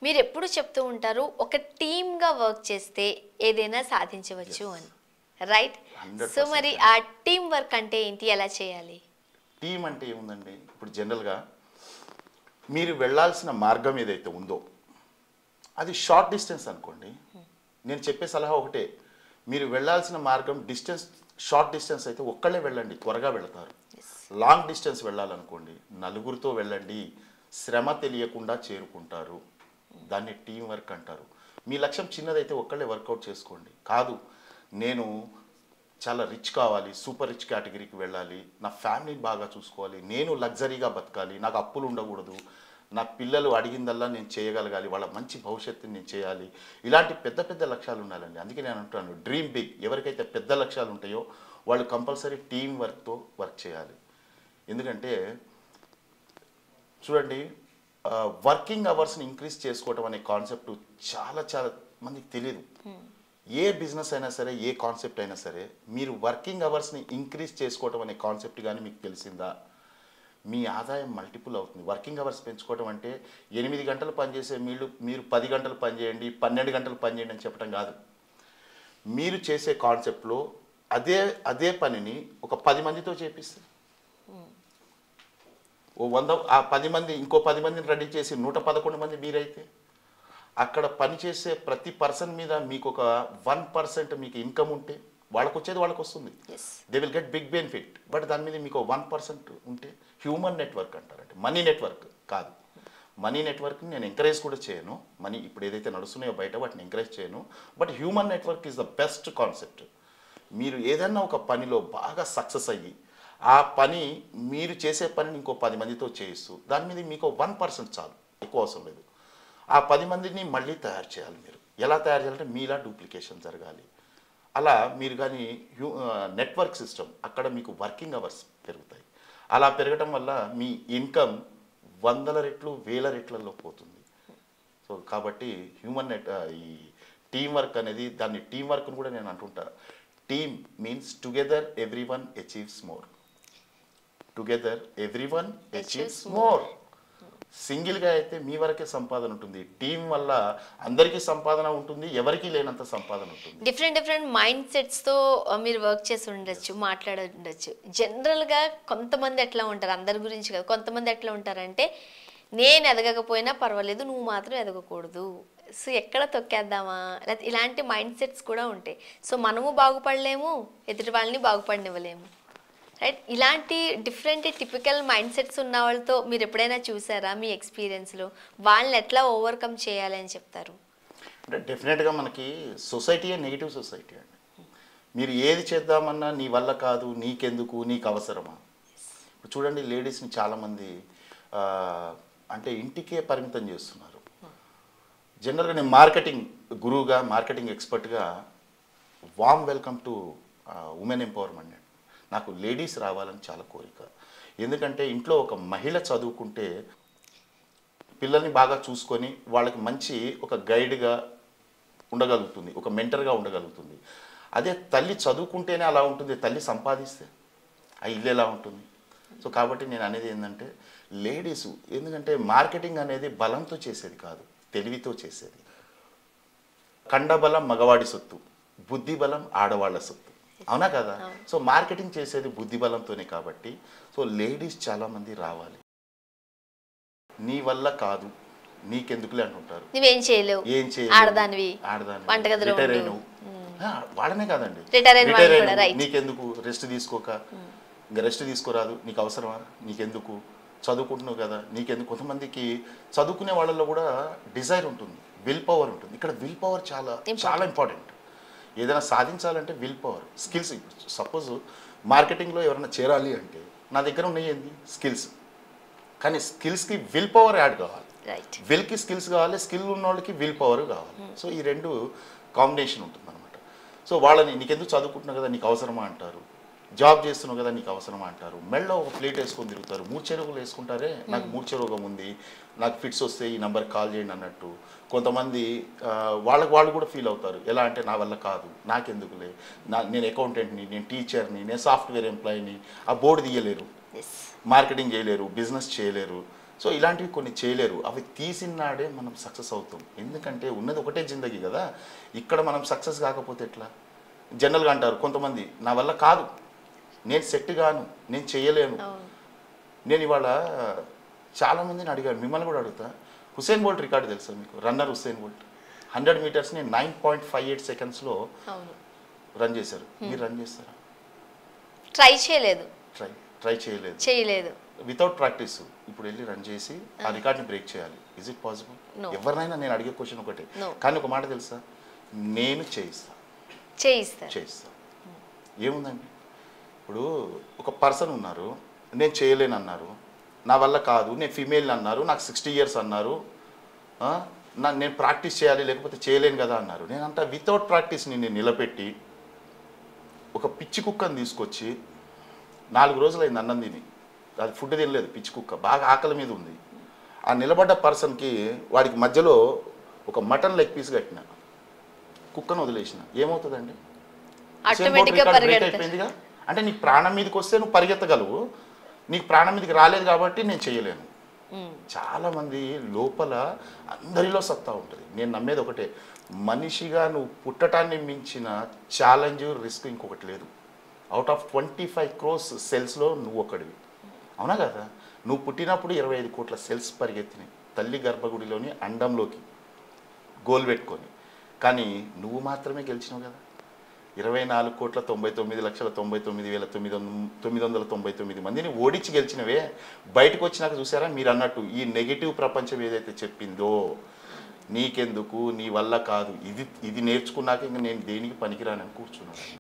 మీరు ఎప్పుడు చెప్తూ ఉంటారు ఒక టీమ్గా వర్క్ చేస్తే ఏదైనా సాధించవచ్చు అని రైట్ 100% సో మరి ఆ టీం వర్క్ అంటే ఏంటి ఎలా చేయాలి టీం అంటే ఏముందండి ఇప్పుడు జనరల్గా మీరు వెళ్ళాల్సిన మార్గం ఏదైతే ఉందో అది షార్ట్ డిస్టెన్స్ అనుకోండి నేను చెప్పే సలహా ఒకటే మీరు వెళ్ళాల్సిన మార్గం డిస్టెన్స్ షార్ట్ డిస్టెన్స్ అయితే ఒక్కళ్ళే వెళ్ళండి త్వరగా వెళతారు లాంగ్ డిస్టెన్స్ వెళ్ళాలనుకోండి నలుగురితో వెళ్ళండి శ్రమ తెలియకుండా చేరుకుంటారు దాన్ని టీం వర్క్ అంటారు మీ లక్ష్యం చిన్నదైతే ఒక్కళ్ళే వర్కౌట్ చేసుకోండి కాదు నేను చాలా రిచ్ కావాలి సూపర్ రిచ్ కేటగిరీకి వెళ్ళాలి నా ఫ్యామిలీని బాగా చూసుకోవాలి నేను లగ్జరీగా బతకాలి నాకు అప్పులు ఉండకూడదు నా పిల్లలు అడిగిందల్లా నేను చేయగలగాలి వాళ్ళ మంచి భవిష్యత్తుని నేను చేయాలి ఇలాంటి పెద్ద పెద్ద లక్ష్యాలు ఉండాలండి అందుకే నేను అంటున్నాను డ్రీమ్ బిగ్ ఎవరికైతే పెద్ద లక్ష్యాలు ఉంటాయో వాళ్ళు కంపల్సరీ టీం వర్క్తో వర్క్ చేయాలి ఎందుకంటే చూడండి వర్కింగ్ అవర్స్ని ఇంక్రీజ్ చేసుకోవటం అనే కాన్సెప్ట్ చాలా చాలా మందికి తెలియదు ఏ బిజినెస్ అయినా సరే ఏ కాన్సెప్ట్ అయినా సరే మీరు వర్కింగ్ అవర్స్ని ఇంక్రీజ్ చేసుకోవటం అనే కాన్సెప్ట్ కానీ మీకు తెలిసిందా మీ ఆదాయం మల్టిపుల్ అవుతుంది వర్కింగ్ అవర్స్ పెంచుకోవడం అంటే ఎనిమిది గంటలు పనిచేసే మీరు మీరు పది గంటలు పనిచేయండి పన్నెండు గంటలు పనిచేయండి అని చెప్పడం కాదు మీరు చేసే కాన్సెప్ట్లో అదే అదే పనిని ఒక పది మందితో చేపిస్తారు ఓ వంద ఆ పది మంది ఇంకో పది మందిని రెడీ చేసి నూట పదకొండు మంది మీరైతే అక్కడ పనిచేసే ప్రతి పర్సన్ మీద మీకు ఒక వన్ పర్సెంట్ మీకు ఇన్కమ్ ఉంటే వాళ్ళకు వచ్చేది వాళ్ళకి వస్తుంది yes they will get big benefit but దాని మీద మీకు వన్ పర్సెంట్ ఉంటే హ్యూమన్ నెట్వర్క్ అంటారంటే మనీ నెట్వర్క్ కాదు మనీ నెట్వర్క్ని నేను ఎంకరేజ్ కూడా చేయను మనీ ఇప్పుడు ఏదైతే నడుస్తున్నాయో బయట వాటిని ఎంకరేజ్ చేయను but human network is the best concept మీరు ఏదన్నా ఒక పనిలో బాగా సక్సెస్ అయ్యి ఆ పని మీరు చేసే పనిని ఇంకో పది మందితో చేయిస్తూ దాని మీద మీకు వన్ పర్సెంట్ చాలు ఎక్కువ అవసరం లేదు ఆ పది మందిని మళ్ళీ తయారు చేయాలి మీరు ఎలా తయారు చేయాలంటే మీలా డూప్లికేషన్ జరగాలి అలా మీరు కానీ హ్యూ నెట్వర్క్ సిస్టమ్ అక్కడ మీకు వర్కింగ్ అవర్స్ పెరుగుతాయి అలా పెరగటం వల్ల మీ ఇన్కమ్ వందల రెట్లు వేల రెట్లలో పోతుంది సో కాబట్టి హ్యూమన్ నెట్ ఈ టీం వర్క్ అనేది దాన్ని టీం వర్క్ని కూడా నేను అంటుంటా team means together every one achieves more together every one achieves more సింగిల్గా అయితే మీ వరకే సంపాదన ఉంటుంది టీం వల్ల అందరికీ సంపాదన ఉంటుంది ఎవరికీ లేనంత సంపాదన ఉంటుంది డిఫరెంట్ డిఫరెంట్ మైండ్ సెట్స్తో మీరు వర్క్ చేసి ఉండొచ్చు మాట్లాడి ఉండొచ్చు జనరల్గా కొంతమంది ఎట్లా ఉంటారు అందరి గురించి కాదు కొంతమంది ఎట్లా ఉంటారంటే నేను ఎదగకపోయినా పర్వాలేదు నువ్వు మాత్రం ఎదగకూడదు సో ఎక్కడ తొక్కేద్దామా లేకపోతే ఇలాంటి మైండ్ సెట్స్ కూడా ఉంటాయి సో మనము బాగుపడలేము ఎదుటి వాళ్ళని బాగుపడనివ్వలేము రైట్ ఇలాంటి డిఫరెంట్ టిపికల్ మైండ్ సెట్స్ ఉన్న వాళ్ళతో మీరు ఎప్పుడైనా చూసారా మీ ఎక్స్పీరియన్స్లో వాళ్ళని ఎట్లా ఓవర్కమ్ చేయాలి అని చెప్తారు అంటే డెఫినెట్గా మనకి సొసైటీయే నెగిటివ్ సొసైటీ అండి మీరు ఏది చేద్దామన్నా నీ వల్ల కాదు నీకెందుకు నీకు అవసరమా ఇప్పుడు చూడండి లేడీస్ని చాలామంది ఆ, అంటే ఇంటికే పరిమితం చేస్తున్నారు జనరల్గా నేను మార్కెటింగ్ గురువుగా మార్కెటింగ్ ఎక్స్పర్ట్గా warm welcome to women empowerment నాకు లేడీస్ రావాలని చాలా కోరిక ఎందుకంటే ఇంట్లో ఒక మహిళ చదువుకుంటే పిల్లల్ని బాగా చూసుకొని వాళ్ళకి మంచి ఒక గైడ్గా ఉండగలుగుతుంది ఒక మెంటర్గా ఉండగలుగుతుంది అదే తల్లి చదువుకుంటేనే అలా ఉంటుంది తల్లి సంపాదిస్తే ఆ ఇల్లు ఎలా ఉంటుంది సో కాబట్టి నేను అనేది ఏంటంటే లేడీస్ ఎందుకంటే మార్కెటింగ్ అనేది బలంతో చేసేది కాదు తెలివితో చేసేది కండబలం మగవాడి సొత్తు బుద్ధి బలం ఆడవాళ్ళ సొత్తు అవునా కదా సో మార్కెటింగ్ చేసేది బుద్ధి బలంతోనే కాబట్టి సో లేడీస్ చాలామంది రావాలి నీ వల్ల కాదు నీకెందుకులే అంటుంటారు నువ్వేం చేయలేవు ఏం చేయలేవు. ఆడదానివి ఆడదానివి. వంటగదిలో రిటైర్ ఉండు. అయినవు. ఆ, వాళ్ళనే కాదండి రిటైర్ అయిన రిటైర్ వాళ్ళు కూడా, అయినవు. right. నీకెందుకు రెస్ట్ తీసుకోక ఇంకా రెస్ట్ తీసుకోరాదు నీకు అవసరమా నీకెందుకు చదువుకుంటున్నావు కదా నీకెందుకు కొంతమందికి చదువుకునే వాళ్ళలో కూడా డిజైర్ ఉంటుంది విల్ పవర్ ఉంటుంది ఇక్కడ విల్ పవర్ చాలా చాలా ఇంపార్టెంట్ ఏదైనా సాధించాలంటే విల్ పవర్ స్కిల్స్ సపోజ్ మార్కెటింగ్లో ఎవరైనా చేరాలి అంటే నా దగ్గర ఉన్నాయి ఏంది స్కిల్స్ కానీ స్కిల్స్కి విల్ పవర్ యాడ్ కావాలి రైట్ విల్కి స్కిల్స్ కావాలి స్కిల్ ఉన్న వాళ్ళకి విల్ పవర్ కావాలి సో ఈ రెండు కాంబినేషన్ ఉంటుంది అనమాట సో వాళ్ళని నీకెందుకు చదువుకుంటున్నావు కదా నీకు అవసరమా అంటారు జాబ్ చేస్తున్నావు కదా నీకు అవసరమా అంటారు మెడలో ఒక ప్లేట్ వేసుకొని తిరుగుతారు మూడు చెరుగులు వేసుకుంటారే నాకు మూడు చెరువుగం ఉంది నాకు ఫిట్స్ వస్తే ఈ నెంబర్కి కాల్ చేయండి అన్నట్టు కొంతమంది ఆ, వాళ్ళకి వాళ్ళు కూడా ఫీల్ అవుతారు ఎలా అంటే నా వల్ల కాదు నాకెందుకులే నా నేను అకౌంటెంట్ని నేను టీచర్ని నేను సాఫ్ట్వేర్ ఎంప్లాయీని ఆ బోర్డు తీయలేరు ఎస్ మార్కెటింగ్ చేయలేరు బిజినెస్ చేయలేరు సో ఇలాంటివి కొన్ని చేయలేరు అవి తీసిన నాడే మనం సక్సెస్ అవుతాం ఎందుకంటే ఉన్నది ఒకటే జిందగీ కదా ఇక్కడ మనం సక్సెస్ కాకపోతే ఎట్లా జనరల్గా అంటారు కొంతమంది నా వల్ల కాదు నేను సెట్ గాను నేను చేయలేను అవును నేను ఇవాళ చాలామందిని అడిగాను మిమ్మల్ని కూడా అడుగుతా హుసేన్ బోల్ట్ రికార్డు తెలుసా మీకు రన్నర్ హుసేన్ బోల్ట్ హండ్రెడ్ మీటర్స్ని నైన్ పాయింట్ ఫైవ్ ఎయిట్ సెకండ్స్లో అవును రన్ చేశారు మీరు రన్ చేస్తారా ట్రై చేయలేదు ట్రై ట్రై చేయలేదు చేయలేదు వితౌట్ ప్రాక్టీస్ ఇప్పుడు వెళ్ళి రన్ చేసి ఆ రికార్డ్ని బ్రేక్ చేయాలి ఇజ్ ఇట్ పాసిబుల్ No. ఎవరినైనా నేను అడిగే క్వశ్చన్ ఒకటే No. కానీ ఒక మాట తెలుసా నేను చేయిస్తా చేయిస్తారు చేయిస్తా ఏముందండి ఇప్పుడు ఒక పర్సన్ ఉన్నారు నేను చేయలేను అన్నారు నా వల్ల కాదు నేను ఫీమేల్ అన్నారు నాకు సిక్స్టీ ఇయర్స్ అన్నారు ఆ, నా నేను ప్రాక్టీస్ చేయాలి లేకపోతే చేయలేను కదా అన్నారు నేను అంట వితౌట్ ప్రాక్టీస్ నేను నిలబెట్టి ఒక పిచ్చి కుక్కని తీసుకొచ్చి నాలుగు రోజులైంది అన్నం తిని అది ఫుడ్ తినలేదు పిచ్చి కుక్క బాగా ఆకలి మీద ఉంది ఆ నిలబడ్డ పర్సన్కి వాడికి మధ్యలో ఒక మటన్ లెగ్ పీస్ కట్టిన కుక్కను వదిలేసిన ఏమవుతుందండి ఆటోమేటిక్ గా రికార్డ్ బ్రేక్ పరిగెడతారు అయిపోయిందిగా అంటే నీకు ప్రాణం మీదకి వస్తే నువ్వు పరిగెత్తగలవు నీకు ప్రాణం మీదకి రాలేదు కాబట్టి నేను చేయలేను ఉమ్, చాలా మంది లోపల అందరిలో సత్తా ఉంటుంది నేను నమ్మేది ఒకటే మనిషిగా నువ్వు పుట్టటాన్ని మించిన ఛాలెంజ్ రిస్క్ ఇంకొకటి లేదు out of twenty five crores సెల్స్లో నువ్వు ఒకడివి అవునా కదా నువ్వు పుట్టినప్పుడు ఇరవై ఐదు కోట్ల సెల్స్ పరిగెత్తినాయి తల్లి గర్భగుడిలోని అండంలోకి గోల్ పెట్టుకొని కానీ నువ్వు మాత్రమే గెలిచినావు కదా ఇరవై నాలుగు కోట్ల తొంభై తొమ్మిది లక్షల తొంభై తొమ్మిది వేల తొమ్మిది వంద తొమ్మిది వందల తొంభై తొమ్మిది మందిని ఓడించి గెలిచినవే బయటకు వచ్చినాక చూసారా మీరు అన్నట్టు ఈ నెగిటివ్ ప్రపంచం ఏదైతే చెప్పిందో నీకెందుకు నీ వల్ల కాదు ఇది ఇది నేర్చుకున్నాక ఇంక నేను దేనికి పనికిరానని కూర్చున్నాను